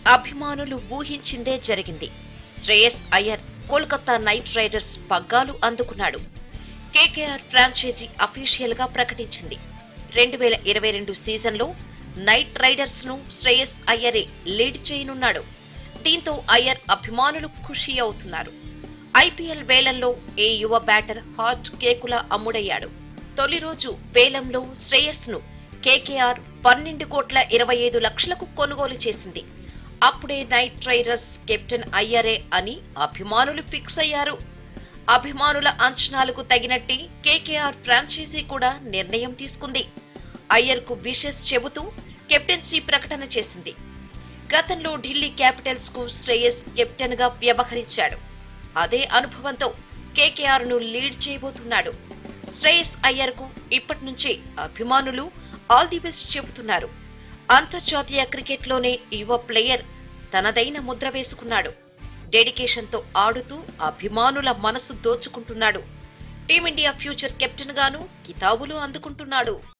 అభిమానులు ఊహించిందే జరిగింది శ్రేయస్ అయ్యర్ కోల్కతా నైట్ రైడర్స్ పగ్గాలు అందుకున్నాడు కేకేఆర్ ఫ్రాంచైజీ అఫీషియల్ గా ప్రకటించింది రెండు వేల ఇరవై రెండు సీజన్లో నైట్ రైడర్స్ ను శ్రేయస్ అయ్యరే లీడ్ చేయనున్నాడు దీంతో అయ్యర్ అభిమానులు ఖుషి అవుతున్నారు ఐపీఎల్ వేలంలో ఏ యువ బ్యాటర్ హాట్ కేకులా అమ్ముడయ్యాడు తొలి రోజు వేలంలో శ్రేయస్ ను కేకేఆర్ పన్నెండు కోట్ల ఇరవై ఐదు లక్షలకు కొనుగోలు చేసింది అప్పుడే నైట్ రైడర్స్ కెప్టెన్ అయ్యరే అని అభిమానులు ఫిక్స్ అయ్యారు అభిమానుల అంచనాలకు తగినట్టే కేకేఆర్ ఫ్రాంచైజీ కూడా నిర్ణయం తీసుకుంది అయ్యర్కు విషెస్ చెబుతూ కెప్టెన్సీ ప్రకటన చేసింది గతంలో ఢిల్లీ క్యాపిటల్స్ కు శ్రేయస్ కెప్టెన్ గా వ్యవహరించాడు అదే అనుభవంతో కేకేఆర్ ను లీడ్ చేయబోతున్నాడు శ్రేయస్ అయ్యర్ కు ఇప్పటి నుంచే అభిమానులు ఆల్ ది బెస్ట్ చెబుతున్నారు అంతర్జాతీయ క్రికెట్లోనే యువ ప్లేయర్ తనదైన ముద్ర వేసుకున్నాడు డెడికేషన్తో ఆడుతూ అభిమానుల మనసు దోచుకుంటున్నాడు టీమిండియా ఫ్యూచర్ కెప్టెన్ గాను కితాబులు అందుకుంటున్నాడు